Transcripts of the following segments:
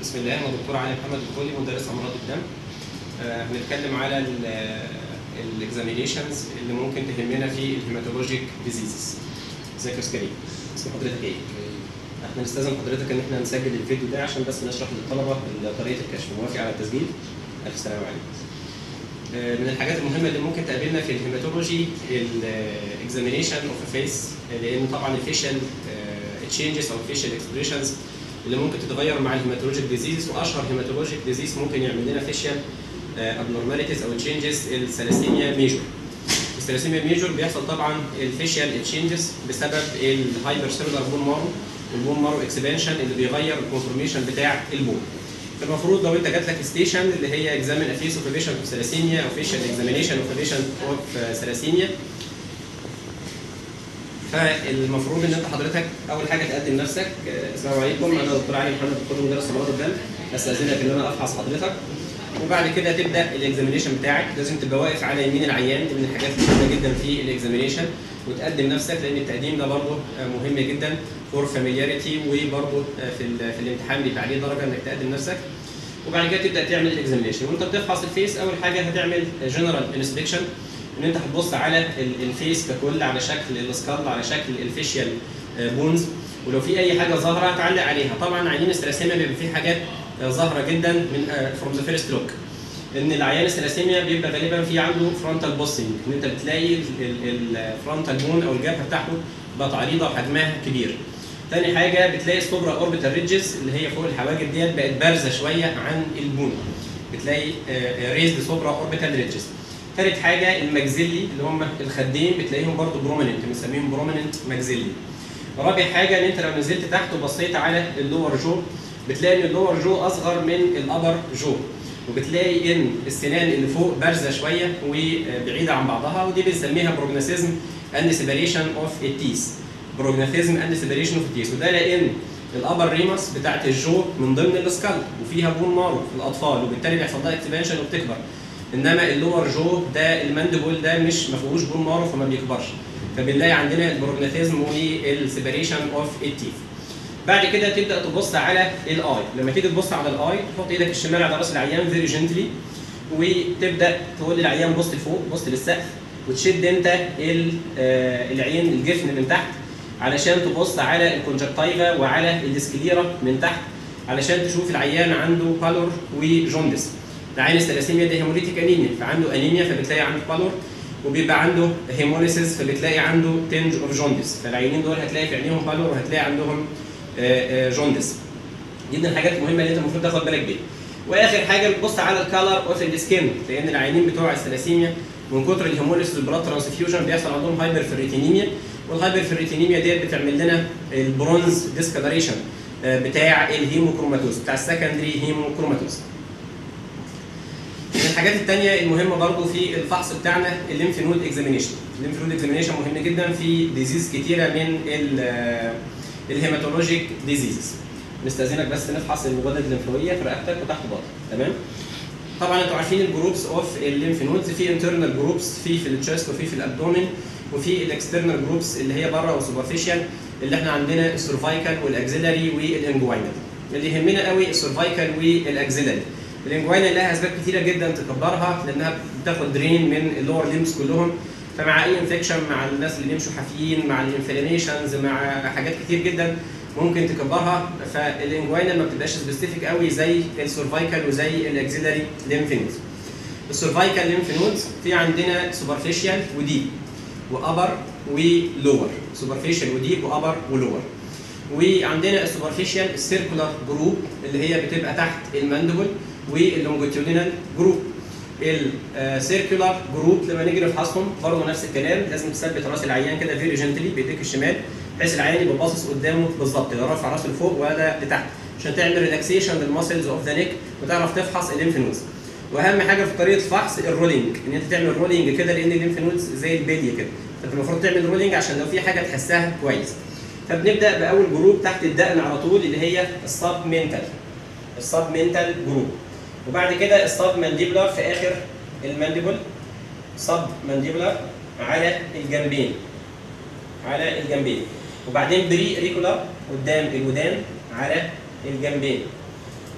بسم الله انا دكتور علي محمد الكولي مدرس امراض الدم آه، هنتكلم على الاكزامينيشنز اللي ممكن تهمنا في الهيماتولوجيك ديزيزز ازيك يا استاذ كريم اسم حضرتك ايه؟ احنا نستاذن حضرتك ان احنا نسجل الفيديو ده عشان بس نشرح للطلبه طريقه الكشف موافق على التسجيل الف سلام عليكم آه، من الحاجات المهمه اللي ممكن تقابلنا في الهيماتولوجي الاكزامينيشن اوف فيس لان طبعا الفيشل تشينجز او الفيشل اكسبريشنز اللي ممكن تتغير مع الهيماتولوجيك ديزيز واشهر هيماتولوجيك ديزيز ممكن يعمل لنا فيشل ابنورماليتيز او تشينجز الثلاسيميا ميجور الثلاسيميا ميجور بيحصل طبعا الفيشل تشينجز بسبب الهايبر سيلولار بون مارو والبون مارو اكسبانشن اللي بيغير الكونفورميشن بتاع البون فالمفروض لو انت جات لك ستيشن اللي هي اكزامين افيس اوف بيشنت اوف ثلاسيميا او فيشل اكزامينيشن اوف بيشنت اوف ثلاسيميا فالمفروض ان انت حضرتك اول حاجه تقدم نفسك السلام عليكم انا دكتور علي محمد دكتور مدرس امراض الدم استاذنك ان انا افحص حضرتك وبعد كده تبدا الاكزامينيشن بتاعك لازم تبقى واقف على يمين العيان دي من الحاجات المهمه جدا في الاكزامينيشن وتقدم نفسك لان التقديم ده برضه مهم جدا فور فاميلياريتي وبرضه في في الامتحان بيبقى عليه درجه انك تقدم نفسك وبعد كده تبدا تعمل الاكزامينيشن وانت بتفحص الفيس اول حاجه هتعمل جنرال انسبكشن ان انت هتبص على الفيس ككل على شكل السكال على شكل الفيشيال بونز ولو في اي حاجه ظاهره هتعلق عليها طبعا عينين الثلاسيميا بيبقى فيه حاجات ظاهره جدا من فروم ذا فيرست لوك ان العيان الثلاسيميا بيبقى غالبا في عنده فرونتال بوستنج ان انت بتلاقي الفرونتال بون او الجبهه بتاعته بقت عريضه وحجمها كبير تاني حاجه بتلاقي السوبرا اوربيتال ريدجز اللي هي فوق الحواجب ديت بقت بارزه شويه عن البون بتلاقي ريزد سوبرا اوربيتال ريدجز ثالث حاجه المجزلي اللي هم الخدين بتلاقيهم برضو بروميننت بنسميهم بروميننت مجزلي رابع حاجه ان انت لو نزلت تحت وبصيت على اللور جو بتلاقي ان اللور جو اصغر من الابر جو وبتلاقي ان السنان اللي فوق بارزه شويه وبعيده عن بعضها ودي بنسميها بروجناثيزم اند سيبريشن اوف التيس بروجناثيزم اند سيبريشن اوف التيس وده لان الابر ريمس بتاعت الجو من ضمن السكال وفيها بون مارو في الاطفال وبالتالي بيحصل لها اكسبانشن وبتكبر انما اللور جو ده الماندبل ده مش ما فيهوش بون مارو فما بيكبرش فبنلاقي عندنا البروجناثيزم والسيبريشن اوف التيث بعد كده تبدا تبص على الاي لما تيجي تبص على الاي تحط ايدك الشمال على راس العيان فيري جنتلي وتبدا تقول للعيان بص لفوق بص للسقف وتشد انت العين الجفن من تحت علشان تبص على الكونجكتيفا وعلى الديسكليرا من تحت علشان تشوف العيان عنده بالور وجوندس العين الثلاسيميا دي هيموليتيك انيميا فعنده انيميا فبتلاقي عنده بالور وبيبقى عنده هيموليسيس فبتلاقي عنده تنج اوف جوندس فالعينين دول هتلاقي في عينيهم بالور وهتلاقي عندهم جوندس دي من الحاجات المهمه اللي انت المفروض تاخد بالك بيها واخر حاجه بتبص على الكالر اوف السكين لان العينين بتوع الثلاسيميا من كتر الهيموليسيس والبلاد ترانسفيوجن بيحصل عندهم هايبر فيريتينيميا والهايبر فيريتينيميا ديت بتعمل لنا البرونز ديسكلريشن بتاع الهيموكروماتوز بتاع السكندري هيموكروماتوز من الحاجات الثانيه المهمه برضو في الفحص بتاعنا الليمف نود اكزامينيشن الليمف نود اكزامينيشن مهم جدا في ديزيز كتيره من الهيماتولوجيك ديزيزز نستاذنك بس نفحص الغدد الليمفاويه في رقبتك وتحت باطن تمام طبعا انتوا عارفين الجروبس اوف الليمف نودز في انترنال جروبس في في التشست وفي في الابدومين وفي الاكسترنال جروبس اللي هي بره وسوبرفيشال اللي احنا عندنا السيرفايكال والاكزيلاري والانجوينال اللي يهمنا قوي السيرفايكال والاكزيلاري الانجوينا لها اسباب كتيره جدا تكبرها لانها بتاخد درين من اللور ليمز كلهم فمع اي انفكشن مع الناس اللي بيمشوا حافيين مع الانفلاميشنز مع حاجات كتير جدا ممكن تكبرها فالانجوينا ما بتبقاش سبيسيفيك قوي زي السيرفايكال وزي الاكزيلاري ليمف نودز السيرفايكال ليمف نودز في عندنا سوبرفيشال وديب وابر ولور سوبرفيشال وديب وابر ولور وعندنا السوبرفيشال السيركولار جروب اللي هي بتبقى تحت الماندبل واللونجيتيودينال جروب السيركولار جروب لما نيجي نفحصهم برضه نفس الكلام لازم تثبت راس العيان كده فيري جنتلي بايديك الشمال بحيث العيان يبقى باصص قدامه بالظبط لا رافع راسه لفوق ولا لتحت عشان تعمل ريلاكسيشن للماسلز اوف ذا نيك وتعرف تفحص الليمف نودز واهم حاجه في طريقه الفحص الرولينج ان انت تعمل رولينج كده لان الليمف نودز زي البليه كده فانت المفروض تعمل رولينج عشان لو في حاجه تحسها كويس فبنبدا باول جروب تحت الدقن على طول اللي هي السب مينتال السب مينتال جروب وبعد كده السب مانديبولار في اخر المانديبل سب مانديبولار على الجنبين على الجنبين وبعدين بري ريكولار قدام الودان على الجنبين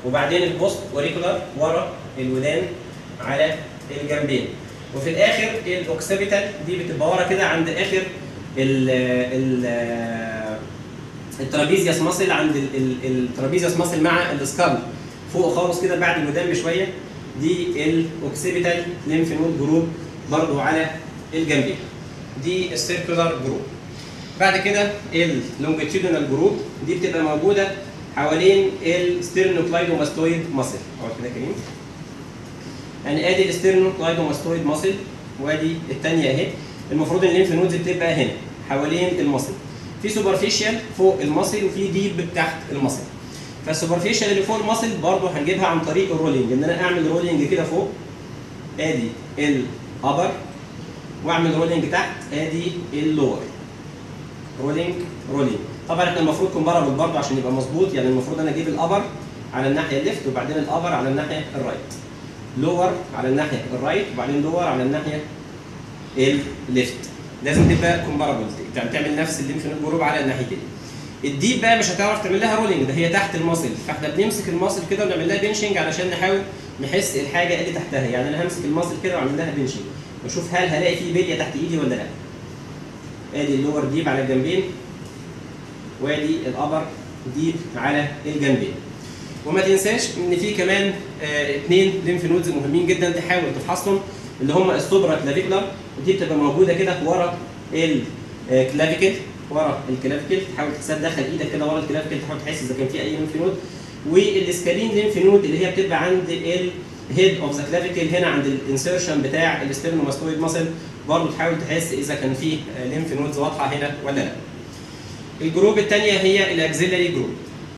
وبعدين البوست اوريكولار ورا الودان على الجنبين وفي الاخر الاوكسيبيتال دي بتبقى ورا كده عند اخر ال ال الترابيزيوس ماسل عند ال- ال- الترابيزيوس ماسل مع السكال فوق خالص كده بعد الودان بشويه دي الاوكسيبيتال ليمف نود جروب برضو على الجنبين دي السيركولار جروب بعد كده اللونجيتيودينال جروب دي بتبقى موجوده حوالين الستيرنوكلايدوماستويد ماسل اقعد كده يا كريم يعني ادي الستيرنوكلايدوماستويد ماسل وادي الثانيه اهي المفروض ان الليمف نودز بتبقى هنا حوالين الماسل في سوبرفيشال فوق الماسل وفي ديب تحت الماسل فالسوبرفيشال اللي فوق الماسل برضه هنجيبها عن طريق الرولينج ان انا اعمل رولينج كده فوق ادي الابر واعمل رولينج تحت ادي اللور رولينج رولينج طبعا احنا المفروض كومبارابل برضه عشان يبقى مظبوط يعني المفروض انا اجيب الابر على الناحيه الليفت وبعدين الابر على الناحيه الرايت لور على الناحيه الرايت وبعدين لور على الناحيه الليفت لازم تبقى كومبارابل يعني تعمل نفس الليمف نود جروب على الناحيتين الديب بقى مش هتعرف تعمل لها رولينج ده هي تحت الماسل فاحنا بنمسك الماسل كده ونعمل لها بنشنج علشان نحاول نحس الحاجه اللي تحتها يعني انا همسك الماسل كده واعمل لها بنشنج واشوف هل هلاقي في بليه تحت ايدي ولا لا ادي اللور ديب على الجنبين وادي الابر ديب على الجنبين وما تنساش ان في كمان آه اثنين ليمف نودز مهمين جدا تحاول تفحصهم اللي هم السوبرا كلافيكولار ودي بتبقى موجوده كده ورا الكلافيكل ورا الكلافيكل تحاول تدخل ايدك كده ورا الكلافيكل تحاول تحس اذا كان في اي ليمف نود والسكالين ليمف نود اللي هي بتبقى عند الهيد اوف ذا كلافيكل هنا عند الانسيرشن بتاع الاسترنوماستويد ماسل برضه تحاول تحس اذا كان في ليمف نودز واضحه هنا ولا لا. الجروب الثانيه هي الاكزيلري جروب.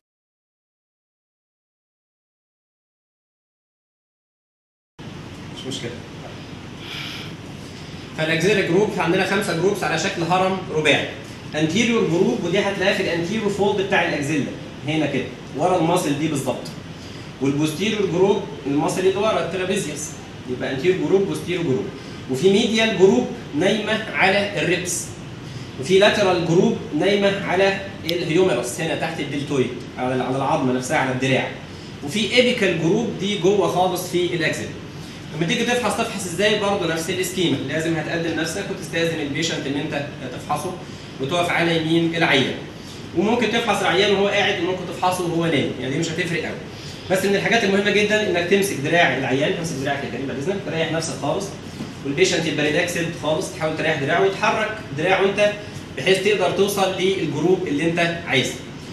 مش مشكله. فالاكزيلري جروب عندنا خمسه جروبس على شكل هرم رباعي. انتيريور جروب ودي هتلاقيها في الانتيريور فولد بتاع الاكزيلا هنا كده ورا الماسل دي بالظبط. والبوستيريور جروب الماسل اللي ورا الترابيزيوس يبقى انتيريور جروب بوستيريور جروب. وفي ميديال جروب نايمه على الريبس. وفي لاترال جروب نايمه على الهيوميرس هنا تحت الدلتويد على على العظمه نفسها على الدراع. وفي ايبيكال جروب دي جوه خالص في الاكزيلا. لما تيجي تفحص تفحص ازاي برضه نفس السكيما لازم هتقدم نفسك وتستاذن البيشنت ان انت تفحصه وتقف على يمين العيان وممكن تفحص العيان وهو قاعد وممكن تفحصه وهو نايم يعني دي مش هتفرق قوي بس من الحاجات المهمه جدا انك تمسك دراع العيان تمسك دراعك يا كريم بعد اذنك تريح نفسك خالص والبيشنت يبقى ريلاكسد خالص تحاول تريح دراعه وتحرك دراعه انت بحيث تقدر توصل للجروب اللي انت عايزه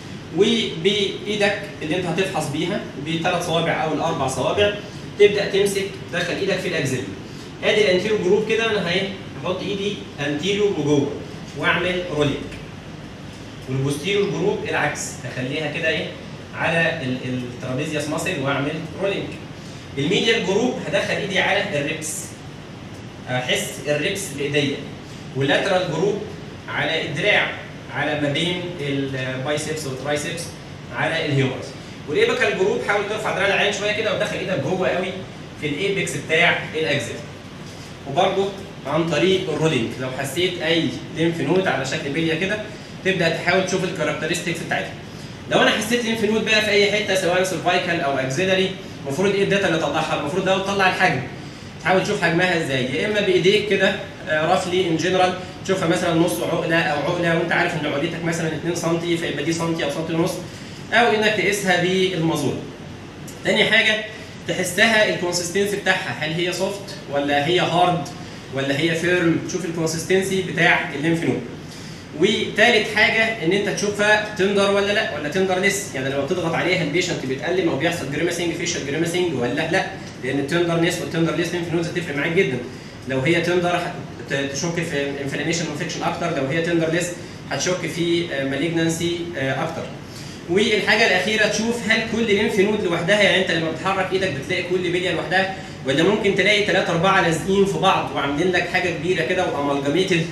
وبايدك اللي انت هتفحص بيها بثلاث صوابع او الاربع صوابع تبدا تمسك دخل ايدك في الاكزيلا ادي الانتيريو جروب كده انا هي هحط ايدي انتيريو وجوه واعمل رولينج والبوستيريو جروب العكس اخليها كده ايه على الترابيزيوس ماسل واعمل رولينج الميديال جروب هدخل ايدي على الريبس احس الريبس بايديا واللاترال جروب على الدراع على ما بين البايسبس والترايسبس على الهيومرس والايبكال جروب حاول ترفع دراع العين شويه كده وتدخل ايدك جوه قوي في الايبكس بتاع الاكزيل وبرده عن طريق الرولينج لو حسيت اي ليمف نود على شكل بليه كده تبدا تحاول تشوف الكاركترستكس بتاعتها لو انا حسيت ليمف نود بقى في اي حته سواء سيرفايكال او اكزيلري المفروض ايه الداتا اللي اطلعها المفروض ده تطلع الحجم تحاول تشوف حجمها ازاي يا اما بايديك كده رفلي ان جنرال تشوفها مثلا نص عقله او عقله وانت عارف ان عقلتك مثلا 2 سم فيبقى دي سم او سم ونص او انك تقيسها بالمازور. تاني حاجه تحسها الكونسستنسي بتاعها هل هي سوفت ولا هي هارد ولا هي فيرم تشوف الكونسستنسي بتاع الليمف نود. وتالت حاجه ان انت تشوفها تندر ولا لا ولا تندر لس يعني لما بتضغط عليها البيشنت بيتألم او بيحصل جريمسنج فيشل جريمسنج ولا لا لان التندرنس والتندر ليس ليمف نودز هتفرق معاك جدا. لو هي تندر تشك في انفلاميشن انفكشن اكتر لو هي تندر ليس هتشك في مالجنسي اكتر. والحاجه الاخيره تشوف هل كل ليمف نود لوحدها يعني انت لما بتحرك ايدك بتلاقي كل بليه لوحدها ولا ممكن تلاقي ثلاثه اربعه لازقين في بعض وعاملين لك حاجه كبيره كده وامالجاميتد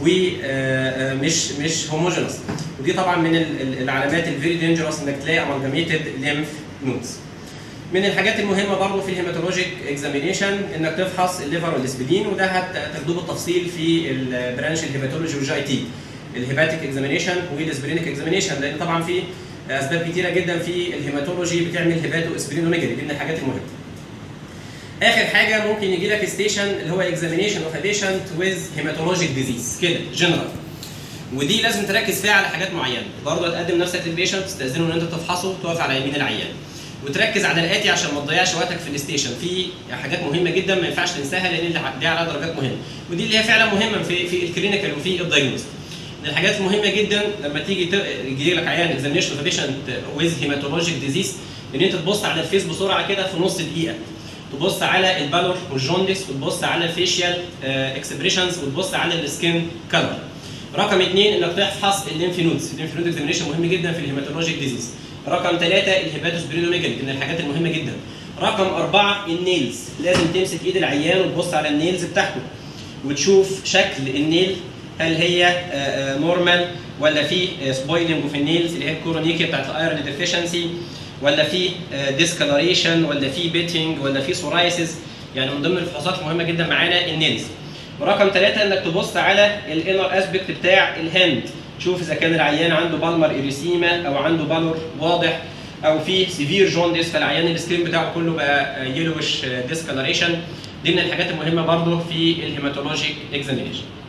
ومش مش هوموجينس ودي طبعا من العلامات الفيري دينجرس انك تلاقي امالجاميتد ليمف نودز من الحاجات المهمه برضه في الهيماتولوجيك اكزامينيشن انك تفحص الليفر والاسبلين وده هتاخدوه بالتفصيل في البرانش الهيماتولوجي والجي تي الهيباتيك اكزامينيشن والاسبرينيك اكزامينيشن لان طبعا في اسباب كتيره جدا في الهيماتولوجي بتعمل هيباتو اسبرينوميجالي دي من الحاجات المهمه اخر حاجه ممكن يجي لك ستيشن اللي هو اكزامينيشن اوف بيشنت ويز هيماتولوجيك ديزيز كده جنرال ودي لازم تركز فيها على حاجات معينه برضه تقدم نفسك للبيشنت تستاذنه ان انت تفحصه تقف على يمين العيان وتركز على الاتي عشان ما تضيعش وقتك في الستيشن في حاجات مهمه جدا ما ينفعش تنساها لان دي عليها درجات مهمه ودي اللي هي فعلا مهمه في في الكلينيكال وفي الدايجنوست من الحاجات المهمه جدا لما تيجي يجي لك عيان اكزامينشن اوف بيشنت ويز هيماتولوجيك ديزيز ان انت تبص على الفيس بسرعه كده في نص دقيقه تبص على البالور والجوندس وتبص على الفيشيال اكسبريشنز وتبص على السكين كلر رقم اثنين انك تفحص الليمف نودز الليمف نود اكزامينشن مهم جدا في الهيماتولوجيك ديزيز رقم ثلاثة الهيباتوس بريدوميجالي من الحاجات المهمة جدا رقم أربعة النيلز لازم تمسك إيد العيان وتبص على النيلز بتاعته وتشوف شكل النيل هل هي نورمال ولا في سبويلنج في النيلز اللي هي الكورونيكيا بتاعت الايرون ديفيشنسي ولا في ديسكلريشن ولا في بيتنج ولا في سورايسيس يعني من ضمن الفحوصات المهمه جدا معانا النيلز ورقم ثلاثة انك تبص على الانر اسبكت بتاع الهاند تشوف اذا كان العيان عنده بالمر اريسيما او عنده بالور واضح او في سيفير جوندس فالعيان السكرين بتاعه كله بقى يلوش ديسكلريشن دي من الحاجات المهمه برضه في الهيماتولوجيك اكزامينيشن